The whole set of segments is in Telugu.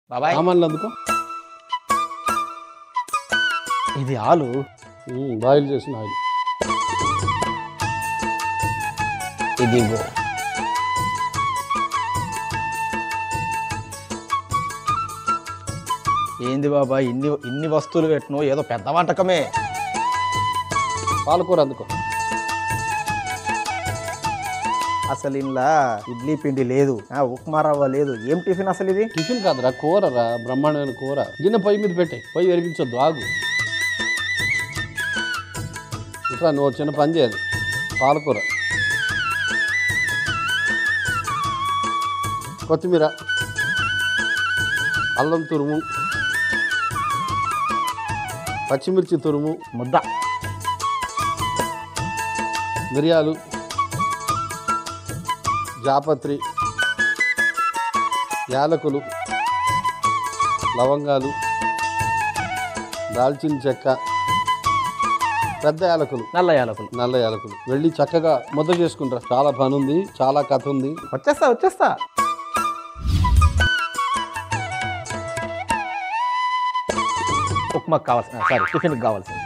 బాబాయ్ సామాన్లు అందుకో ఇది ఆలు ఉమ్, బాయిల్ చేసిన ఆయిల్ ఇది ఇవ్వు. ఏంది బాబా ఇన్ని ఇన్ని వస్తువులు పెట్టను ఏదో పెద్ద వంటకమే పాలకూర అందుకో అసలు ఇంట్లో ఇడ్లీ పిండి లేదు ఆ, ఉప్మా రవ్వ లేదు ఏం టిఫిన్ అసలు ఇది టిఫిన్ కాదురా కూర రా బ్రహ్మాండమైన కూర గిన్నె పొయ్యి మీద పెట్టే పొయ్యి వెలిగించొద్దు ఆగు ఇట్లా నువ్వు చిన్న పని చేయాలి పాలకూర కొత్తిమీర అల్లం తురుము పచ్చిమిర్చి తురుము ముద్ద మిరియాలు జాపత్రి యాలకులు లవంగాలు దాల్చిన చెక్క పెద్ద యాలకులు నల్ల యాలకులు నల్ల యాలకులు వెళ్ళి చక్కగా ముద్ద చేసుకుంటారా చాలా పని ఉంది చాలా కథ ఉంది వచ్చేస్తా వచ్చేస్తా ఉప్మాకు కావాల్సిన సారీ టిఫిన్కి కావాల్సింది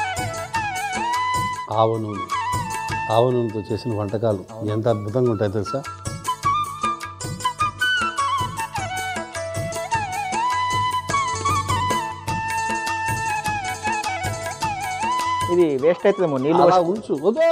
ఆవ నూనె ఆవ నూనెతో చేసిన వంటకాలు ఎంత అద్భుతంగా ఉంటాయి తెలుసా ఇది వేస్ట్ అవుతుందేమో నీళ్ళు అలా పోసి- ఉంచు వదో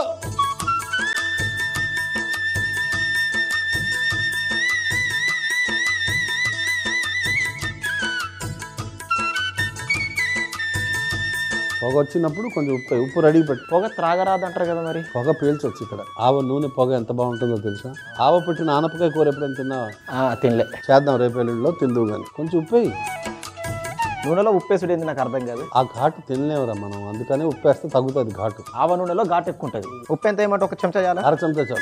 పొగ వచ్చినప్పుడు కొంచెం ఉప్పు ఉప్పు రెడీ పెట్టు పొగ త్రాగరాదు అంటారు కదా మరి పొగ పీల్చొచ్చు ఇక్కడ ఆవ నూనె పొగ ఎంత బాగుంటుందో తెలుసా ఆవ పెట్టిన ఆనపకాయ కూర ఎప్పుడైనా తిన్నావా ఆ, తినలే చేద్దాం రేపు ఎల్లుండిలో తిందువు కానీ కొంచెం ఉప్పేయి నూనెలో ఉప్పేసుడు ఏంది నాకు అర్థం కాదు ఆ ఘాటు తినలేవురా మనం అందుకనే ఉప్పేస్తే తగ్గుతుంది ఘాటు ఆవ నూనెలో ఘాటు ఎక్కువ ఉంటుంది ఉప్పు ఎంత ఏమంటే ఒక చెంచా చాలా అర చెంచా చాలు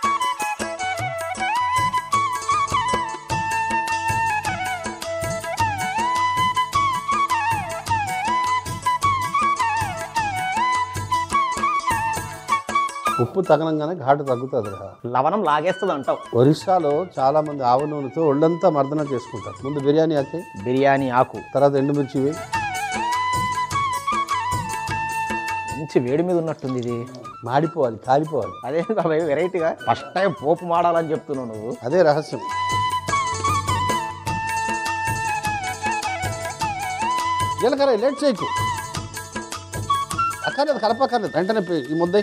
ఉప్పు తగనంగానే ఘాటు తగ్గుతుంది రా లవణం లాగేస్తుంది అంటావు ఒరిస్సాలో చాలా మంది ఆవ నూనెతో ఒళ్ళంతా మర్దన చేసుకుంటారు ముందు బిర్యానీ ఆకే బిర్యానీ ఆకు తర్వాత ఎండుమిర్చి వేయి మంచి వేడి మీద ఉన్నట్టుంది ఇది మాడిపోవాలి కాలిపోవాలి అదే బాబాయ్ వెరైటీగా ఫస్ట్ టైం పోపు మాడాలని చెప్తున్నావు నువ్వు అదే రహస్యం జీలకర్ర లేట్ చేయకు అక్కర్లేదు కలపక్కర్లేదు వెంటనే పోయి ఈ ముద్ద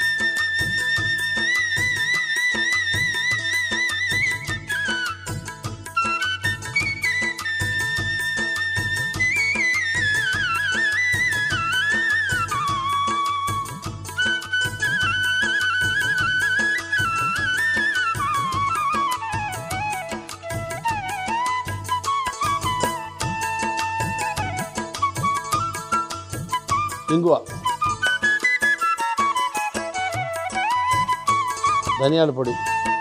ఇంగువ ధనియాల పొడి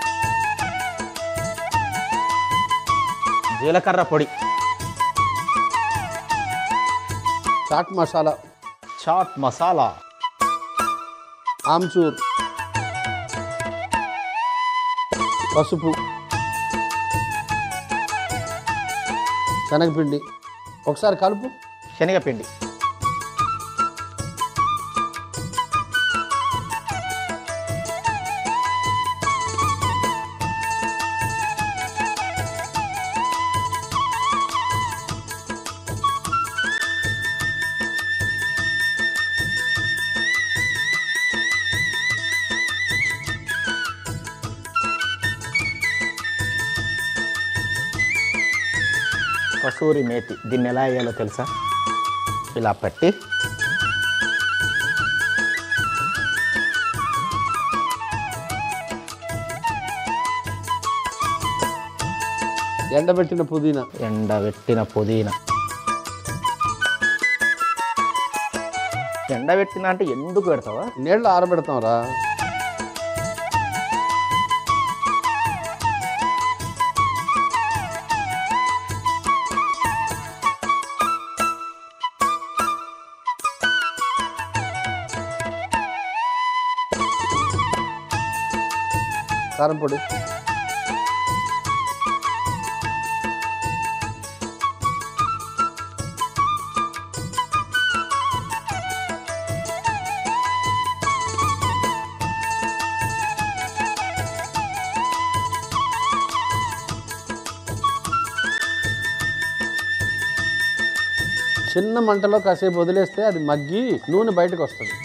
జీలకర్ర పొడి చాట్ మసాలా చాట్ మసాలా ఆమ్చూర్ పసుపు శనగపిండి ఒకసారి కలుపు శనగపిండి కసూరి మేతి దీన్ని ఎలా వేయాలో తెలుసా ఇలా పెట్టి ఎండబెట్టిన పుదీనా ఎండబెట్టిన పుదీనా ఎండబెట్టిన అంటే ఎందుకు పెడతావా నీళ్ళు ఆరబెడతాం రా కారం పొడి చిన్న మంటలో కాసేపు వదిలేస్తే అది మగ్గి నూనె బయటకు వస్తుంది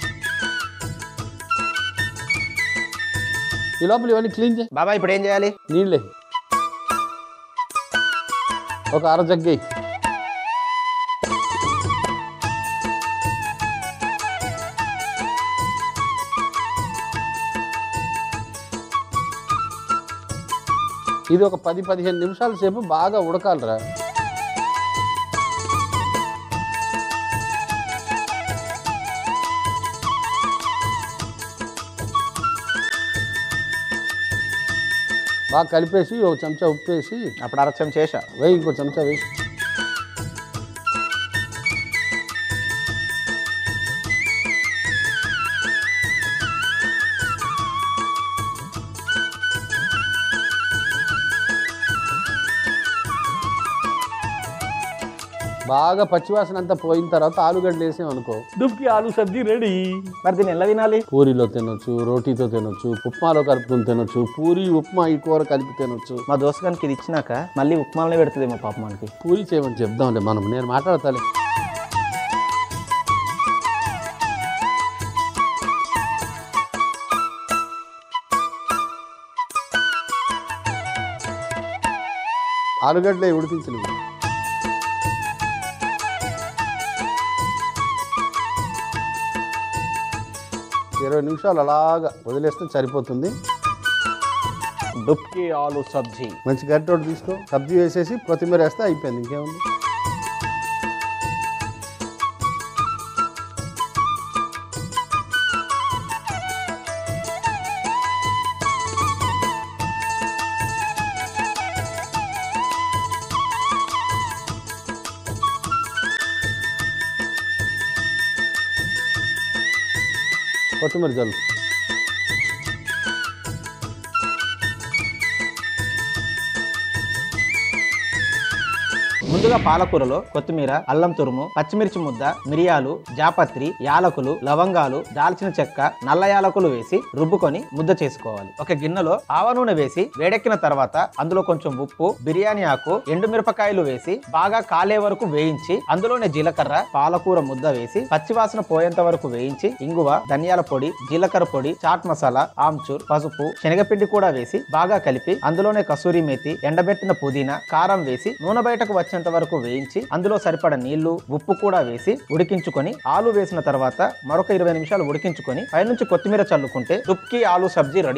ఈ లోపల ఇవన్నీ క్లీన్ చేయి బాబా ఇప్పుడు ఏం చేయాలి నీళ్ళే ఒక అర జగ్గేయి ఇది ఒక పది పదిహేను నిమిషాల సేపు బాగా ఉడకాలిరా బాగా కలిపేసి ఒక చెంచా ఉప్పు వేసి అప్పుడు అరచం చేసా వేయి ఇంకో చెంచా వేయి బాగా పచ్చివాసన అంతా పోయిన తర్వాత ఆలుగడ్డలు వేసాం అనుకో డుబ్కి ఆలు సబ్జీ రెడీ మరి దీన్ని ఎలా తినాలి పూరిలో తినొచ్చు రోటీతో తినొచ్చు ఉప్మాలో కలుపుకొని తినొచ్చు పూరి ఉప్మా ఈ కూర కలిపి తినొచ్చు మా దోస్తు గారికి ఇది ఇచ్చినాక మళ్ళీ ఉప్మాలనే పెడుతుందేమో పాప మనకి పూరి చేయమని చెప్దాంలే మనం నేను మాట్లాడతాలే ఆలుగడ్డలే ఉడికించలేదు ఇరవై నిమిషాలు అలాగా వదిలేస్తే సరిపోతుంది డుబ్కి ఆలు సబ్జీ మంచి గరిటె ఒకటి తీసుకో సబ్జీ వేసేసి కొత్తిమీర వేస్తే అయిపోయింది ఇంకేముంది కొత్తిమీర జల్లు ముందుగా పాలకూరలో కొత్తిమీర అల్లం తురుము పచ్చిమిర్చి ముద్ద మిరియాలు జాపత్రి యాలకులు లవంగాలు దాల్చిన చెక్క నల్ల యాలకులు వేసి రుబ్బుకొని ముద్ద చేసుకోవాలి ఒక గిన్నెలో ఆవ నూనె వేసి వేడెక్కిన తర్వాత అందులో కొంచెం ఉప్పు బిర్యానీ ఆకు ఎండుమిరపకాయలు వేసి బాగా కాలే వరకు వేయించి అందులోనే జీలకర్ర పాలకూర ముద్ద వేసి పచ్చివాసన పోయేంత వరకు వేయించి ఇంగువ ధనియాల పొడి జీలకర్ర పొడి చాట్ మసాలా ఆమ్చూర్ పసుపు శనగపిండి కూడా వేసి బాగా కలిపి అందులోనే కసూరి మేతి ఎండబెట్టిన పుదీనా కారం వేసి నూనె బయటకు వచ్చేంత వరకు వేయించి అందులో సరిపడ నీళ్లు ఉప్పు కూడా వేసి ఉడికించుకొని ఆలు వేసిన తర్వాత మరొక ఇరవై నిమిషాలు ఉడికించుకొని పైనుంచి కొత్తిమీర చల్లుకుంటే దుప్కి ఆలు సబ్జీ రెడీ